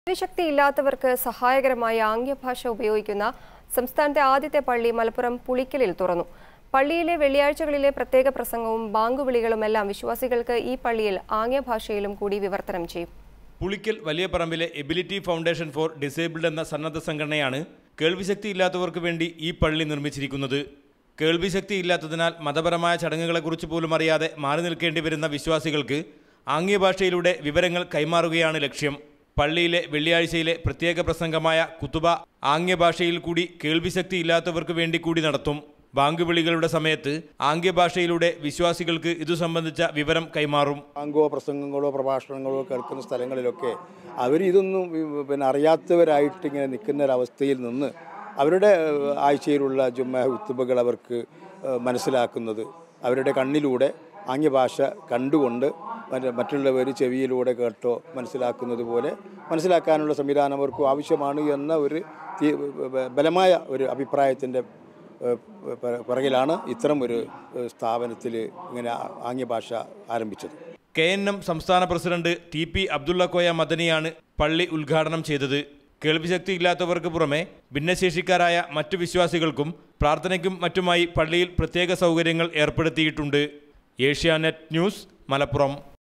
കേൾവിശക്തി ഇല്ലാത്തവർക്ക് സഹായകരമായ ആംഗ്യഭാഷ ഉപയോഗിക്കുന്ന സംസ്ഥാനത്തെ ആദ്യത്തെ പള്ളി മലപ്പുറം പുളിക്കലിൽ തുറന്നു പള്ളിയിലെ വെള്ളിയാഴ്ചകളിലെ പ്രത്യേക പ്രസംഗവും ബാങ്കുവിളികളുമെല്ലാം വിശ്വാസികൾക്ക് ഈ പള്ളിയിൽ ആംഗ്യഭാഷയിലും കൂടി വിവർത്തനം ചെയ്യും പുളിക്കൽ വലിയ പറമ്പിലെ എബിലിറ്റി ഫൗണ്ടേഷൻ ഫോർ ഡിസേബിൾഡ് എന്ന സന്നദ്ധ സംഘടനയാണ് കേൾവിശക്തി ഇല്ലാത്തവർക്ക് വേണ്ടി ഈ പള്ളി നിർമ്മിച്ചിരിക്കുന്നത് കേൾവിശക്തി ഇല്ലാത്തതിനാൽ മതപരമായ ചടങ്ങുകളെക്കുറിച്ച് പോലും അറിയാതെ മാറി നിൽക്കേണ്ടി വരുന്ന വിശ്വാസികൾക്ക് ആംഗ്യഭാഷയിലൂടെ വിവരങ്ങൾ കൈമാറുകയാണ് ലക്ഷ്യം പള്ളിയിലെ വെള്ളിയാഴ്ചയിലെ പ്രത്യേക പ്രസംഗമായ കുത്തുബ ആംഗ്യഭാഷയിൽ കൂടി കേൾവിശക്തി ഇല്ലാത്തവർക്ക് വേണ്ടി കൂടി നടത്തും ബാങ്ക് വിളികളുടെ സമയത്ത് ആംഗ്യഭാഷയിലൂടെ വിശ്വാസികൾക്ക് ഇതു സംബന്ധിച്ച വിവരം കൈമാറും ബാങ്കോ പ്രസംഗങ്ങളോ പ്രഭാഷണങ്ങളോ കേൾക്കുന്ന സ്ഥലങ്ങളിലൊക്കെ അവർ ഇതൊന്നും ഈ പിന്നെ അറിയാത്തവരായിട്ട് ഇങ്ങനെ നിൽക്കുന്ന ഒരവസ്ഥയിൽ നിന്ന് അവരുടെ ഏഹ്, ആഴ്ചയിലുള്ള ജുമ്മ ഉത്തുബകൾ അവർക്ക് ഏഹ്, മനസ്സിലാക്കുന്നത് അവരുടെ കണ്ണിലൂടെ ആംഗ്യഭാഷ കണ്ടുകൊണ്ട് മറ്റ് മറ്റുള്ളവർ ചെവിയിലൂടെ കേട്ടോ മനസ്സിലാക്കുന്നത് പോലെ മനസ്സിലാക്കാനുള്ള സംവിധാനം അവർക്ക് ആവശ്യമാണ് എന്ന ഒരു തീ- ബലമായ ഒരു അഭിപ്രായത്തിൻ്റെ ഏഹ്, പ- പിറകിലാണ് ഇത്തരം ഒരു സ്ഥാപനത്തിൽ ഇങ്ങനെ ആംഗ്യഭാഷ ആരംഭിച്ചത് കെ എൻ എം സംസ്ഥാന president T P Abdulla Koya മദനിയാണ് പള്ളി ഉദ്ഘാടനം ചെയ്തത് കേൾവിശക്തി ഇല്ലാത്തവർക്ക് പുറമെ ഭിന്നശേഷിക്കാരായ മറ്റു വിശ്വാസികൾക്കും പ്രാർത്ഥനയ്ക്കും മറ്റുമായി പള്ളിയിൽ പ്രത്യേക സൗകര്യങ്ങൾ ഏർപ്പെടുത്തിയിട്ടുണ്ട് ഏഷ്യാനെറ്റ് ന്യൂസ് മലപ്പുറം